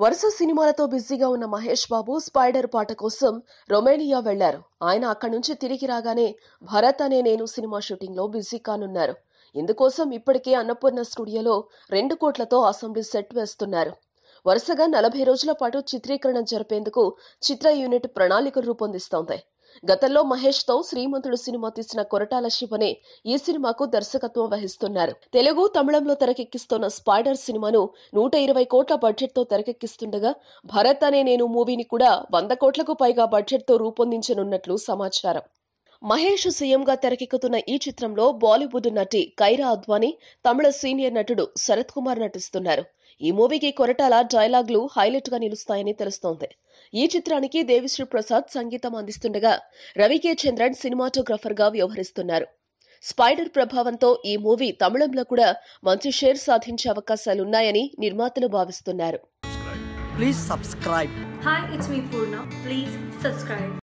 వరుస సినిమాలతో బిజీగా ఉన్న మహేష్ బాబు స్పైడర్ పాట కోసం రొమేనియా వెళ్లారు ఆయన అక్కడి నుంచి తిరిగి రాగానే భరత్ అనే నేను సినిమా షూటింగ్ లో బిజీ కానున్నారు ఇందుకోసం ఇప్పటికే అన్నపూర్ణ స్టూడియోలో రెండు కోట్లతో అసెంబ్లీ సెట్ వేస్తున్నారు వరుసగా నలభై రోజుల పాటు చిత్రీకరణ జరిపేందుకు చిత్ర యూనిట్ ప్రణాళికలు రూపొందిస్తోంది గతంలో మహేష్ తో శ్రీమంతుడు సినిమా తీసిన కొరటాల శివనే ఈ సినిమాకు దర్శకత్వం వహిస్తున్నారు తెలుగు తమిళంలో తెరకెక్కిస్తున్న స్పైడర్ సినిమాను నూట ఇరవై కోట్ల బడ్జెట్ తో తెరకెక్కిస్తుండగా భరత్ అనే నేను మూవీని కూడా వంద కోట్లకు పైగా బడ్జెట్ తో రూపొందించనున్నట్లు సమాచారం మహేష్ సీఎంగా తెరకెక్కుతున్న ఈ చిత్రంలో బాలీవుడ్ నటి కైరా అద్వానీ తమిళ సీనియర్ నటుడు శరత్ కుమార్ నటిస్తున్నారు ఈ మూవీకి కొరటాల డైలాగ్లు హైలైట్ గా నిలుస్తాయని తెలుస్తోంది ఈ చిత్రానికి దేవిశ్రీ ప్రసాద్ సంగీతం అందిస్తుండగా రవికే చంద్రన్ సినిమాటోగ్రఫర్ గా వ్యవహరిస్తున్నారు స్పైడర్ ప్రభావంతో ఈ మూవీ తమిళంలో కూడా మంచి షేర్ సాధించే అవకాశాలున్నాయని నిర్మాతలు భావిస్తున్నారు Please subscribe. Hi, it's me Purna. Please subscribe.